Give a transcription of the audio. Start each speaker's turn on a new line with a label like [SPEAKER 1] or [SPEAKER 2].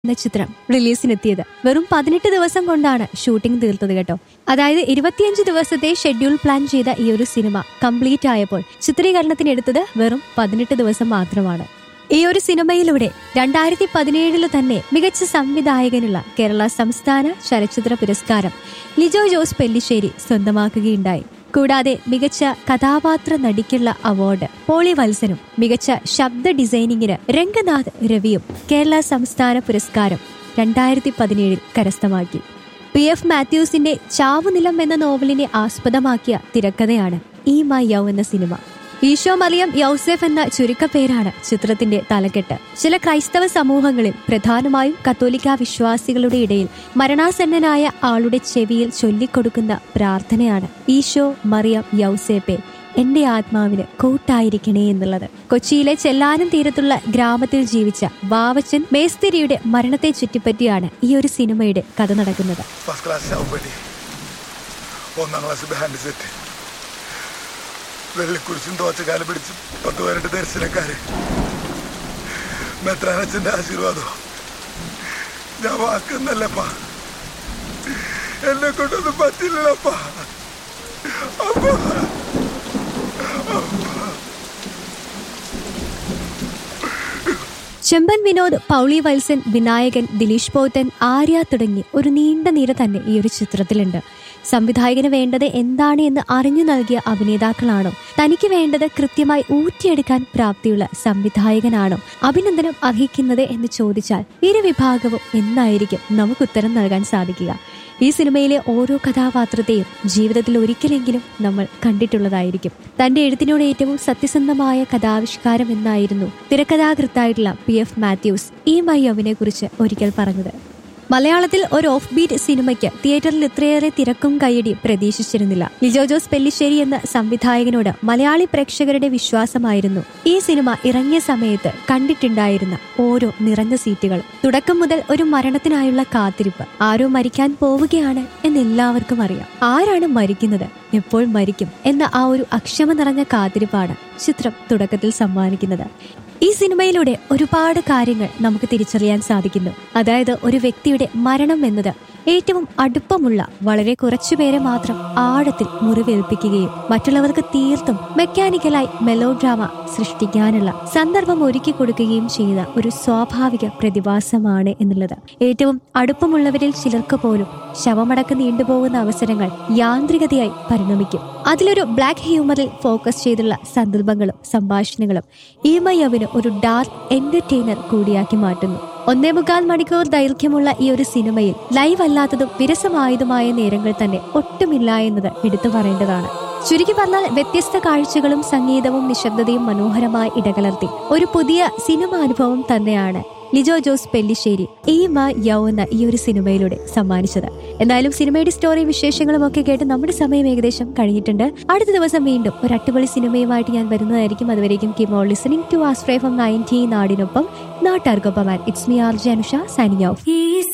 [SPEAKER 1] എന്ന ചിത്രം റിലീസിനെത്തിയത് വെറും പതിനെട്ട് ദിവസം കൊണ്ടാണ് ഷൂട്ടിംഗ് തീർത്തത് കേട്ടോ അതായത് ഇരുപത്തിയഞ്ച് ദിവസത്തെ ഷെഡ്യൂൾ പ്ലാൻ ചെയ്ത ഈ ഒരു സിനിമ കംപ്ലീറ്റ് ആയപ്പോൾ ചിത്രീകരണത്തിന് എടുത്തത് വെറും പതിനെട്ട് ദിവസം മാത്രമാണ് ഈ ഒരു സിനിമയിലൂടെ രണ്ടായിരത്തി പതിനേഴില് തന്നെ മികച്ച സംവിധായകനുള്ള കേരള സംസ്ഥാന ചലച്ചിത്ര പുരസ്കാരം ലിജോ ജോസ് പെല്ലിശ്ശേരി സ്വന്തമാക്കുകയുണ്ടായി കൂടാതെ മികച്ച കഥാപാത്ര നടിക്കുള്ള അവാർഡ് പോളി വത്സനും മികച്ച ശബ്ദ ഡിസൈനിങ്ങിന് രംഗനാഥ് രവിയും കേരള സംസ്ഥാന പുരസ്കാരം രണ്ടായിരത്തി പതിനേഴിൽ കരസ്ഥമാക്കി പി എഫ് മാത്യൂസിന്റെ ചാവുനിലം എന്ന നോവലിനെ ആസ്പദമാക്കിയ തിരക്കഥയാണ് ഈ മൈ യൗ എന്ന സിനിമ ഈശോ മറിയം യൗസെഫ് എന്ന ചുരുക്കപ്പേരാണ് ചിത്രത്തിന്റെ തലക്കെട്ട് ചില ക്രൈസ്തവ സമൂഹങ്ങളിൽ പ്രധാനമായും കത്തോലിക്ക വിശ്വാസികളുടെ ഇടയിൽ മരണാസന്നനായ ആളുടെ ചെവിയിൽ ചൊല്ലിക്കൊടുക്കുന്ന പ്രാർത്ഥനയാണ് ഈശോ മറിയം യൗസേപ്പെ എന്റെ ആത്മാവിന് കൂട്ടായിരിക്കണേ എന്നുള്ളത് കൊച്ചിയിലെ ചെല്ലാനം തീരത്തുള്ള ഗ്രാമത്തിൽ ജീവിച്ച വാവച്ചൻ മേസ്തിരിയുടെ മരണത്തെ ചുറ്റിപ്പറ്റിയാണ് ഈ ഒരു സിനിമയുടെ കഥ നടക്കുന്നത്
[SPEAKER 2] ഫസ്റ്റ് ക്ലാസ് ശവപ്പടി ഒന്നാം ക്ലാസ് ബാൻഡ് സെറ്റ് വെള്ളിക്കുരിശും തോച്ചക്കാലം പിടിച്ച് പത്ത് പതിനെട്ട് ദർശനക്കാര് മെത്രാനച്ഛന്റെ ആശീർവാദം ഞാൻ വാക്കുന്നല്ലപ്പാ എന്നെ കൊണ്ടൊന്നും പറ്റില്ലപ്പാ അപ്പാ
[SPEAKER 1] ചെമ്പൻ വിനോദ് പൗളി വത്സൻ വിനായകൻ ദിലീഷ് പോത്തൻ ആര്യ തുടങ്ങി ഒരു നീണ്ട നിര തന്നെ ഈ ഒരു ചിത്രത്തിലുണ്ട് സംവിധായകന് വേണ്ടത് എന്താണ് എന്ന് അറിഞ്ഞു നൽകിയ അഭിനേതാക്കളാണോ തനിക്ക് വേണ്ടത് കൃത്യമായി ഊറ്റിയെടുക്കാൻ പ്രാപ്തിയുള്ള സംവിധായകനാണോ അഭിനന്ദനം അർഹിക്കുന്നത് എന്ന് ചോദിച്ചാൽ ഇരു വിഭാഗവും എന്നായിരിക്കും നമുക്ക് ഉത്തരം നൽകാൻ സാധിക്കുക ഈ സിനിമയിലെ ഓരോ കഥാപാത്രത്തെയും ജീവിതത്തിൽ ഒരിക്കലെങ്കിലും നമ്മൾ കണ്ടിട്ടുള്ളതായിരിക്കും തന്റെ എഴുത്തിനോട് ഏറ്റവും സത്യസന്ധമായ കഥാവിഷ്കാരം എന്നായിരുന്നു തിരക്കഥാകൃത്തായിട്ടുള്ള പി എഫ് മാത്യൂസ് ഈ മയ്യവിനെ കുറിച്ച് ഒരിക്കൽ പറഞ്ഞത് മലയാളത്തിൽ ഒരു ഓഫ് ബീറ്റ് സിനിമയ്ക്ക് തിയേറ്ററിൽ ഇത്രയേറെ തിരക്കും കൈയടിയും പ്രതീക്ഷിച്ചിരുന്നില്ല ലിജോ ജോസ് പെല്ലിശ്ശേരി എന്ന സംവിധായകനോട് മലയാളി പ്രേക്ഷകരുടെ വിശ്വാസമായിരുന്നു ഈ സിനിമ ഇറങ്ങിയ സമയത്ത് കണ്ടിട്ടുണ്ടായിരുന്ന ഓരോ നിറഞ്ഞ സീറ്റുകളും തുടക്കം മുതൽ ഒരു മരണത്തിനായുള്ള കാത്തിരിപ്പ് ആരോ മരിക്കാൻ പോവുകയാണ് എന്ന് എല്ലാവർക്കും അറിയാം ആരാണ് മരിക്കുന്നത് എപ്പോൾ മരിക്കും എന്ന ആ ഒരു അക്ഷമ നിറഞ്ഞ കാത്തിരിപ്പാണ് ചിത്രം തുടക്കത്തിൽ സമ്മാനിക്കുന്നത് ഈ സിനിമയിലൂടെ ഒരുപാട് കാര്യങ്ങൾ നമുക്ക് തിരിച്ചറിയാൻ സാധിക്കുന്നു അതായത് ഒരു വ്യക്തിയുടെ മരണം എന്നത് ഏറ്റവും അടുപ്പമുള്ള വളരെ കുറച്ചുപേരെ മാത്രം ആഴത്തിൽ മുറിവേൽപ്പിക്കുകയും മറ്റുള്ളവർക്ക് തീർത്തും മെക്കാനിക്കലായി മെലോ ഡ്രാമ സൃഷ്ടിക്കാനുള്ള സന്ദർഭം ഒരുക്കി കൊടുക്കുകയും ചെയ്യുന്ന ഒരു സ്വാഭാവിക പ്രതിഭാസമാണ് എന്നുള്ളത് ഏറ്റവും അടുപ്പമുള്ളവരിൽ ചിലർക്ക് പോലും ശവമടക്കം നീണ്ടുപോകുന്ന അവസരങ്ങൾ യാന്ത്രികതയായി പരിണമിക്കും അതിലൊരു ബ്ലാക്ക് ഹ്യൂമറിൽ ഫോക്കസ് ചെയ്തുള്ള സന്ദർഭങ്ങളും സംഭാഷണങ്ങളും ഈമയവിന് ഒരു ഡാർക്ക് എന്റർടൈനർ കൂടിയാക്കി മാറ്റുന്നു ഒന്നേ മുക്കാൽ മണിക്കൂർ ദൈർഘ്യമുള്ള ഈ ഒരു സിനിമയിൽ ലൈവ് അല്ലാത്തതും വിരസമായതുമായ നേരങ്ങൾ തന്നെ ഒട്ടുമില്ല എന്നത് എടുത്തു പറയേണ്ടതാണ് ചുരുക്കി പറഞ്ഞാൽ വ്യത്യസ്ത കാഴ്ചകളും സംഗീതവും നിശബ്ദതയും മനോഹരമായി ഇടകലർത്തി ഒരു പുതിയ സിനിമ അനുഭവം തന്നെയാണ് ലിജോ ജോസ് പെല്ലിശ്ശേരി ഈ മ യൗ എന്ന ഈ ഒരു സിനിമയിലൂടെ സമ്മാനിച്ചത് എന്നാലും സിനിമയുടെ സ്റ്റോറി വിശേഷങ്ങളും ഒക്കെ കേട്ട് നമ്മുടെ സമയം ഏകദേശം കഴിഞ്ഞിട്ടുണ്ട് അടുത്ത ദിവസം വീണ്ടും ഒരു അട്ടുപൊളി സിനിമയുമായിട്ട് ഞാൻ വരുന്നതായിരിക്കും അതുവരേക്കും keep all listening to Aster from ninety നാടിനൊപ്പം നാട്ടാർക്കൊപ്പം it's me R Janusha signing of